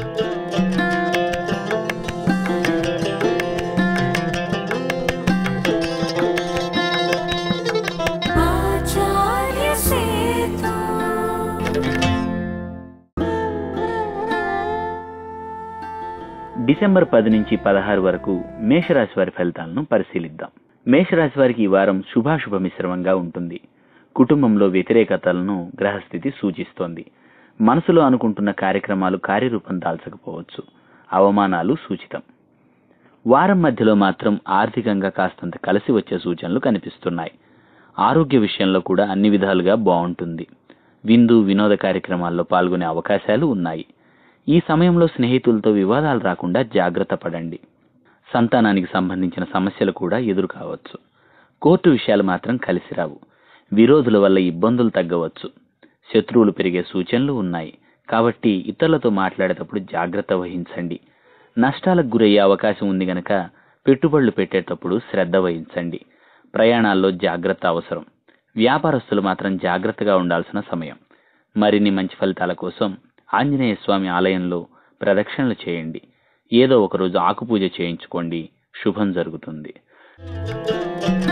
आचार्य सेतु December పది నుంచి పదహారు వరకు మేషరాశి వారి ఫలితాలను పరిశీలిద్దాం మేషరాశి వారికి ఈ వారం శుభాశుభ మిశ్రమంగా ఉంటుంది కుటుంబంలో వ్యతిరేకతలను గ్రహస్థితి సూచిస్తోంది మనసులో అనుకుంటున్న కార్యక్రమాలు కార్యరూపం దాల్చకపోవచ్చు అవమానాలు సూచితం వారం మధ్యలో మాత్రం ఆర్థికంగా కాస్తంత కలిసి వచ్చే సూచనలు కనిపిస్తున్నాయి ఆరోగ్య విషయంలో కూడా అన్ని విధాలుగా బాగుంటుంది విందు వినోద కార్యక్రమాల్లో పాల్గొనే అవకాశాలు ఉన్నాయి ఈ సమయంలో స్నేహితులతో వివాదాలు రాకుండా జాగ్రత్త పడండి సంతానానికి సంబంధించిన సమస్యలు కూడా ఎదురు కావచ్చు కోర్టు విషయాలు మాత్రం కలిసి రావు విరోధుల వల్ల ఇబ్బందులు తగ్గవచ్చు శత్రువులు పెరిగే సూచనలు ఉన్నాయి కాబట్టి ఇతరులతో మాట్లాడేటప్పుడు జాగ్రత్త వహించండి నష్టాలకు గురయ్యే అవకాశం ఉంది గనక పెట్టుబడులు పెట్టేటప్పుడు శ్రద్ధ వహించండి ప్రయాణాల్లో జాగ్రత్త అవసరం వ్యాపారస్తులు మాత్రం జాగ్రత్తగా ఉండాల్సిన సమయం మరిన్ని మంచి ఫలితాల కోసం ఆంజనేయ స్వామి ఆలయంలో ప్రదక్షిణలు చేయండి ఏదో ఒకరోజు ఆకుపూజ చేయించుకోండి శుభం జరుగుతుంది